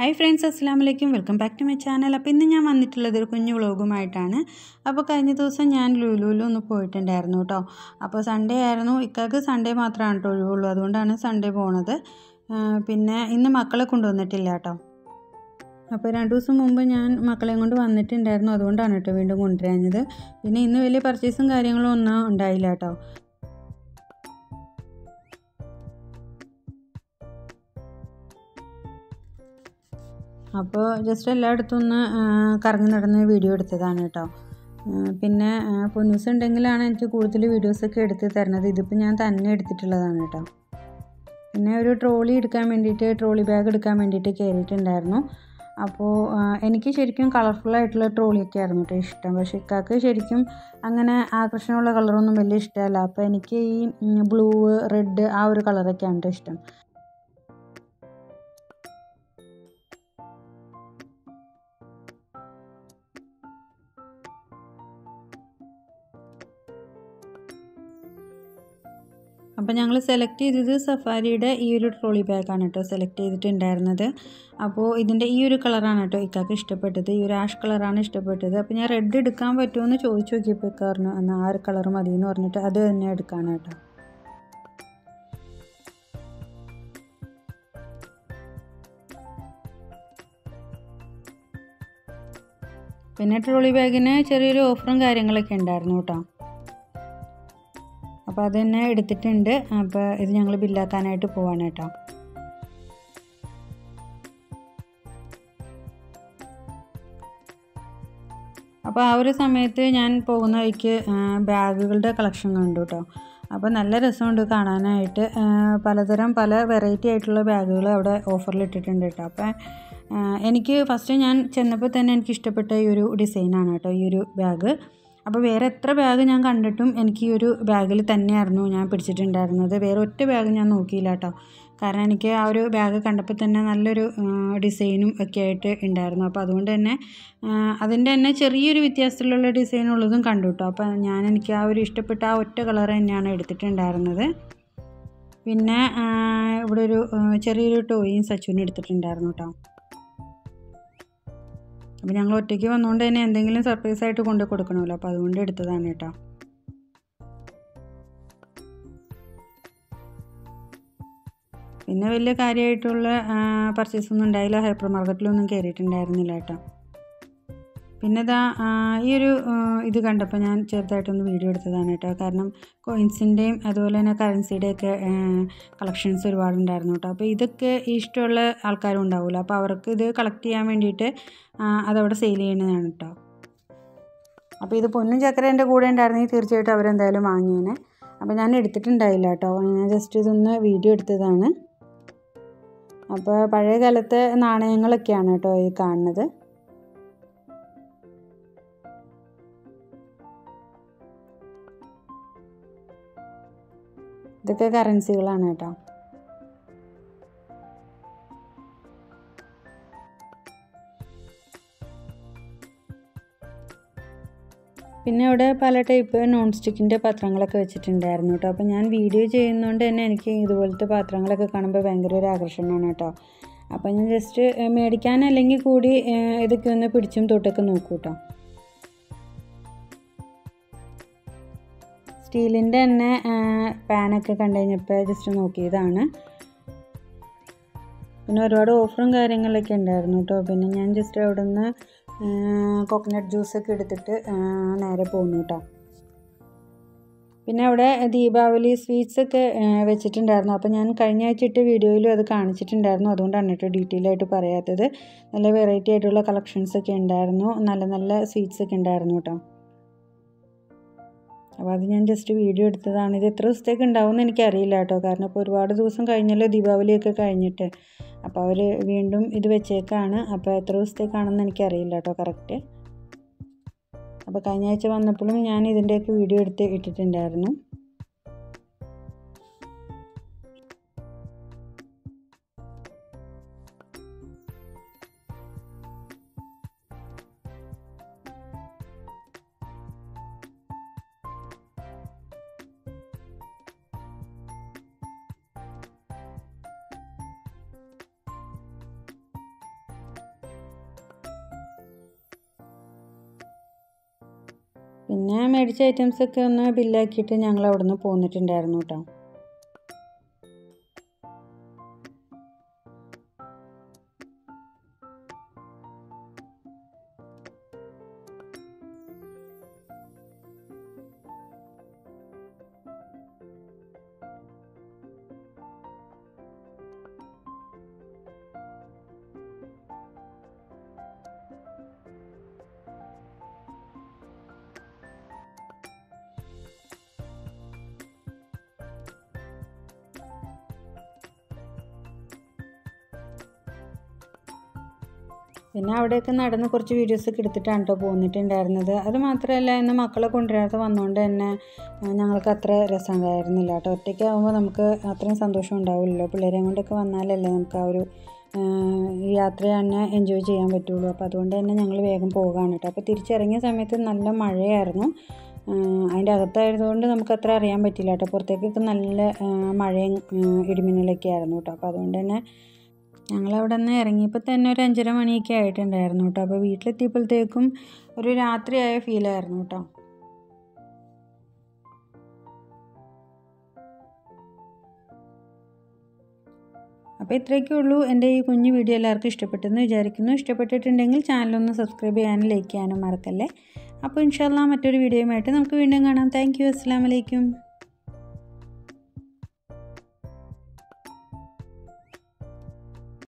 hi friends അസ്സാം വലൈക്കും welcome back to my channel അപ്പോൾ ഇന്ന് ഞാൻ വന്നിട്ടുള്ളത് ഒരു കുഞ്ഞു വ്ളോഗുമായിട്ടാണ് അപ്പോൾ കഴിഞ്ഞ ദിവസം ഞാൻ ലുലുവിൽ ഒന്ന് പോയിട്ടുണ്ടായിരുന്നു കേട്ടോ അപ്പോൾ സൺഡേ ആയിരുന്നു ഇക്കാക്ക് സൺഡേ മാത്രമാണ് കേട്ടോ ഒഴിവുള്ളൂ അതുകൊണ്ടാണ് സൺഡേ പോണത് ആ, പിന്നെ ഇന്ന് മക്കളെ കൊണ്ടുവന്നിട്ടില്ല കേട്ടോ അപ്പോൾ രണ്ട് ദിവസം മുമ്പ് ഞാൻ മക്കളെയും കൊണ്ട് വന്നിട്ടുണ്ടായിരുന്നു അതുകൊണ്ടാണ് കേട്ടോ വീണ്ടും കൊണ്ടുവരാഞ്ഞത് പിന്നെ ഇന്ന് വലിയ പർച്ചേസും കാര്യങ്ങളും ഒന്നും ഉണ്ടായില്ല കേട്ടോ അപ്പോൾ ജസ്റ്റ് എല്ലായിടത്തും ഒന്ന് ആ, കറങ്ങി നടന്ന് വീഡിയോ എടുത്തതാണ് കേട്ടോ ആ, പിന്നെ ആ, പൊന്നൂസ് ഉണ്ടെങ്കിലാണ് എനിക്ക് കൂടുതൽ വീഡിയോസൊക്കെ എടുത്ത് തരുന്നത് ഇതിപ്പോൾ ഞാൻ തന്നെ എടുത്തിട്ടുള്ളതാണ് കേട്ടോ പിന്നെ ഒരു ട്രോളി എടുക്കാൻ വേണ്ടിയിട്ട് ട്രോളി ബാഗ് എടുക്കാൻ വേണ്ടിയിട്ട് കയറിയിട്ടുണ്ടായിരുന്നു അപ്പോൾ ആ, എനിക്ക് ശരിക്കും കളർഫുൾ ആയിട്ടുള്ള ട്രോളിയൊക്കെ ആയിരുന്നു കേട്ടോ ഇഷ്ടം പക്ഷേ ഇക്കാക്ക് ശരിക്കും അങ്ങനെ ആകർഷണമുള്ള കളറൊന്നും വലിയ ഇഷ്ടമല്ല അപ്പോൾ എനിക്ക് ഈ ബ്ലൂ റെഡ് ആ ഒരു കളറൊക്കെയാണ് കേട്ടോ ഇഷ്ടം അപ്പോൾ ഞങ്ങൾ സെലക്ട് ചെയ്തത് സഫാരിയുടെ ഈ ഒരു ട്രോളി ബാഗാണ് കേട്ടോ സെലക്ട് ചെയ്തിട്ടുണ്ടായിരുന്നത് അപ്പോൾ ഇതിൻ്റെ ഈ ഒരു കളറാണ് കേട്ടോ ഇക്കാക്ക് ഇഷ്ടപ്പെട്ടത് ഈ ഒരു ആഷ് കളറാണ് ഇഷ്ടപ്പെട്ടത് അപ്പോൾ ഞാൻ റെഡ് എടുക്കാൻ പറ്റുമോ എന്ന് ചോദിച്ചു നോക്കിയപ്പോൾ ഇക്ക പറഞ്ഞു എന്നാൽ ആ ഒരു കളർ മതി എന്ന് പറഞ്ഞിട്ട് അത് തന്നെ എടുക്കാണ് കേട്ടോ പിന്നെ ട്രോളി ബാഗിന് ചെറിയൊരു ഓഫറും കാര്യങ്ങളൊക്കെ ഉണ്ടായിരുന്നു കേട്ടോ അപ്പോൾ അത് തന്നെ എടുത്തിട്ടുണ്ട് അപ്പോൾ ഇത് ഞങ്ങൾ ബില്ലാക്കാനായിട്ട് പോവാണ് കേട്ടോ അപ്പോൾ ആ ഒരു സമയത്ത് ഞാൻ പോകുന്ന വഴിക്ക് ആ, ബാഗുകളുടെ കളക്ഷൻ കണ്ടു കേട്ടോ അപ്പോൾ നല്ല രസമുണ്ട് കാണാനായിട്ട് ആ, പലതരം പല വെറൈറ്റി ആയിട്ടുള്ള ബാഗുകൾ അവിടെ ഓഫറിൽ ഇട്ടിട്ടുണ്ട് കേട്ടോ അപ്പോൾ ആ, എനിക്ക് ഫസ്റ്റ് ഞാൻ ചെന്നപ്പോൾ തന്നെ എനിക്ക് ഇഷ്ടപ്പെട്ട ഈ ഒരു ഡിസൈനാണ് കേട്ടോ ഈ ഒരു ബാഗ് അപ്പോൾ വേറെ എത്ര ബാഗ് ഞാൻ കണ്ടിട്ടും എനിക്ക് ഈ ഒരു ബാഗിൽ തന്നെയായിരുന്നു ഞാൻ പിടിച്ചിട്ടുണ്ടായിരുന്നത് വേറെ ഒറ്റ ബാഗ് ഞാൻ നോക്കിയില്ല കേട്ടോ കാരണം എനിക്ക് ആ ഒരു ബാഗ് കണ്ടപ്പോൾ തന്നെ നല്ലൊരു ആ, ഡിസൈനും ഒക്കെ ആയിട്ട് ഉണ്ടായിരുന്നു അപ്പോൾ അതുകൊണ്ട് തന്നെ ആ, അതിൻ്റെ തന്നെ ചെറിയൊരു വ്യത്യാസത്തിലുള്ള ഡിസൈൻ ഉള്ളതും കണ്ടു കേട്ടോ അപ്പോൾ ഞാൻ എനിക്ക് ആ ഒരു ഇഷ്ടപ്പെട്ട ആ ഒറ്റ കളർ തന്നെയാണ് എടുത്തിട്ടുണ്ടായിരുന്നത് പിന്നെ ആ, ഇവിടെ ഒരു ആ, ചെറിയൊരു ടോയും സച്ചുവിനും എടുത്തിട്ടുണ്ടായിരുന്നു കേട്ടോ അപ്പോൾ ഞങ്ങൾ ഒറ്റയ്ക്ക് വന്നുകൊണ്ട് തന്നെ എന്തെങ്കിലും സർപ്രൈസ് ആയിട്ട് കൊണ്ട് കൊടുക്കണമല്ലോ അപ്പോൾ അതുകൊണ്ട് എടുത്തതാണ് കേട്ടോ പിന്നെ വലിയ കാര്യമായിട്ടുള്ള പർച്ചേസ് ഒന്നും ഉണ്ടായില്ല ഹൈപ്പർ മാർക്കറ്റിലൊന്നും കയറിയിട്ടുണ്ടായിരുന്നില്ല കേട്ടോ പിന്നെ ഇതാ ആ, ഈ ഒരു ആ, ഇത് കണ്ടപ്പോൾ ഞാൻ ചെറുതായിട്ടൊന്ന് വീഡിയോ എടുത്തതാണ് കേട്ടോ കാരണം കോയിൻസിൻ്റെയും അതുപോലെ തന്നെ കറൻസിയുടെയൊക്കെ കളക്ഷൻസ് ഒരുപാടുണ്ടായിരുന്നു കേട്ടോ അപ്പോൾ ഇതൊക്കെ ഇഷ്ടമുള്ള ആൾക്കാരും ഉണ്ടാവില്ല അപ്പോൾ അവർക്ക് ഇത് കളക്ട് ചെയ്യാൻ വേണ്ടിയിട്ട് ആ, അതവിടെ സെയിൽ ചെയ്യുന്നതാണ് കേട്ടോ അപ്പോൾ ഇത് പൊന്നും ചക്കര എൻ്റെ കൂടെ ഉണ്ടായിരുന്നെങ്കിൽ തീർച്ചയായിട്ടും അവരെന്തായാലും വാങ്ങിയേനെ അപ്പോൾ ഞാൻ എടുത്തിട്ടുണ്ടായില്ല കേട്ടോ ഞാൻ ജസ്റ്റ് ഇതൊന്ന് വീഡിയോ എടുത്തതാണ് അപ്പോൾ പഴയ കാലത്തെ നാണയങ്ങളൊക്കെയാണ് കേട്ടോ ഈ കാണുന്നത് ഇതൊക്കെ കറൻസികളാണ് കേട്ടോ പിന്നെ ഇവിടെ പല ടൈപ്പ് നോൺ സ്റ്റിക്കിൻ്റെ പാത്രങ്ങളൊക്കെ വെച്ചിട്ടുണ്ടായിരുന്നു കേട്ടോ അപ്പോൾ ഞാൻ വീഡിയോ ചെയ്യുന്നതുകൊണ്ട് തന്നെ എനിക്ക് ഇതുപോലത്തെ പാത്രങ്ങളൊക്കെ കാണുമ്പോൾ ഭയങ്കര ഒരു ആകർഷണമാണ് കേട്ടോ അപ്പോൾ ഞാൻ ജസ്റ്റ് മേടിക്കാനല്ലെങ്കിൽ കൂടി ഏഹ്, ഇതൊക്കെ ഒന്ന് പിടിച്ചും തൊട്ടൊക്കെ നോക്കൂ കേട്ടോ സ്റ്റീലിൻ്റെ തന്നെ പാനൊക്കെ കണ്ടു കഴിഞ്ഞപ്പോൾ ജസ്റ്റ് നോക്കിയതാണ് പിന്നെ ഒരുപാട് ഓഫറും കാര്യങ്ങളൊക്കെ ഉണ്ടായിരുന്നു കേട്ടോ പിന്നെ ഞാൻ ജസ്റ്റ് അവിടെ നിന്ന് കോക്കനട്ട് ജ്യൂസൊക്കെ എടുത്തിട്ട് ആ, നേരെ പോന്നു കേട്ടോ പിന്നെ അവിടെ ദീപാവലി സ്വീറ്റ്സ് ഒക്കെ ആ, വെച്ചിട്ടുണ്ടായിരുന്നു അപ്പോൾ ഞാൻ കഴിഞ്ഞ ആഴ്ച ഇട്ട വീഡിയോയിലും അത് കാണിച്ചിട്ടുണ്ടായിരുന്നു അതുകൊണ്ടാണ് കേട്ടോ ഡീറ്റെയിൽ ആയിട്ട് പറയാത്തത് നല്ല വെറൈറ്റി ആയിട്ടുള്ള കളക്ഷൻസ് ഒക്കെ ഉണ്ടായിരുന്നു നല്ല നല്ല സ്വീറ്റ്സ് ഒക്കെ ഉണ്ടായിരുന്നു കേട്ടോ അപ്പോൾ അത് ഞാൻ ജസ്റ്റ് വീഡിയോ എടുത്തതാണ് ഇത് എത്ര ദിവസത്തേക്ക് ഉണ്ടാവും എന്ന് എനിക്കറിയില്ല കേട്ടോ കാരണം ഇപ്പോൾ ഒരുപാട് ദിവസം കഴിഞ്ഞല്ലോ ദീപാവലിയൊക്കെ കഴിഞ്ഞിട്ട് അപ്പോൾ അവർ വീണ്ടും ഇത് വെച്ചേക്കാണ് അപ്പോൾ എത്ര ദിവസത്തേക്കാണെന്ന് എനിക്കറിയില്ല കേട്ടോ കറക്റ്റ് അപ്പോൾ കഴിഞ്ഞ ആഴ്ച വന്നപ്പോഴും ഞാൻ ഇതിൻ്റെയൊക്കെ വീഡിയോ എടുത്ത് ഇട്ടിട്ടുണ്ടായിരുന്നു പിന്നെ മേടിച്ച ഐറ്റംസൊക്കെ ഒന്ന് ബില്ലാക്കിയിട്ട് ഞങ്ങൾ അവിടെ നിന്ന് പോന്നിട്ടുണ്ടായിരുന്നു കേട്ടോ പിന്നെ അവിടെയൊക്കെ നടന്ന് കുറച്ച് വീഡിയോസൊക്കെ എടുത്തിട്ടാണ് കേട്ടോ പോന്നിട്ടുണ്ടായിരുന്നത് അത് മാത്രമല്ല ഇന്ന് മക്കളെ കൊണ്ടുവരാതെ വന്നുകൊണ്ട് തന്നെ ആ, ഞങ്ങൾക്ക് അത്ര രസം ഉണ്ടായിരുന്നില്ല കേട്ടോ ഒറ്റയ്ക്ക് ആകുമ്പോൾ നമുക്ക് അത്രയും സന്തോഷം ഉണ്ടാവില്ലല്ലോ പിള്ളേരെയും കൊണ്ടൊക്കെ വന്നാലല്ലേ നമുക്ക് ആ ഒരു ആ, ഈ യാത്ര തന്നെ എൻജോയ് ചെയ്യാൻ പറ്റുള്ളൂ അപ്പോൾ അതുകൊണ്ട് തന്നെ ഞങ്ങൾ വേഗം പോവുകയാണ് കേട്ടോ അപ്പോൾ തിരിച്ചിറങ്ങിയ സമയത്ത് നല്ല മഴയായിരുന്നു ആ, അതിൻ്റെ അകത്തായതുകൊണ്ട് നമുക്ക് അത്ര അറിയാൻ പറ്റില്ല കേട്ടോ പുറത്തേക്കൊക്കെ നല്ല ആ, മഴയും ആ, ഇടിമിന്നലൊക്കെ ആയിരുന്നു കേട്ടോ അപ്പോൾ അതുകൊണ്ട് തന്നെ ഞങ്ങളവിടെ നിന്ന് ഇറങ്ങിയപ്പോൾ തന്നെ ഒരു അഞ്ചര മണിയൊക്കെ ആയിട്ടുണ്ടായിരുന്നു കേട്ടോ അപ്പോൾ വീട്ടിലെത്തിയപ്പോഴത്തേക്കും ഒരു രാത്രിയായ ഫീലായിരുന്നു കേട്ടോ അപ്പോൾ ഇത്രയൊക്കെ ഉള്ളൂ എൻ്റെ ഈ കുഞ്ഞു വീഡിയോ എല്ലാവർക്കും ഇഷ്ടപ്പെട്ടെന്ന് വിചാരിക്കുന്നു ഇഷ്ടപ്പെട്ടിട്ടുണ്ടെങ്കിൽ ചാനലൊന്ന് സബ്സ്ക്രൈബ് ചെയ്യാനും ലൈക്ക് ചെയ്യാനും മറക്കല്ലേ അപ്പോൾ ഇൻഷാല്ല മറ്റൊരു വീഡിയോയുമായിട്ട് നമുക്ക് വീണ്ടും കാണാം താങ്ക് യു അസ്സാം വലൈക്കും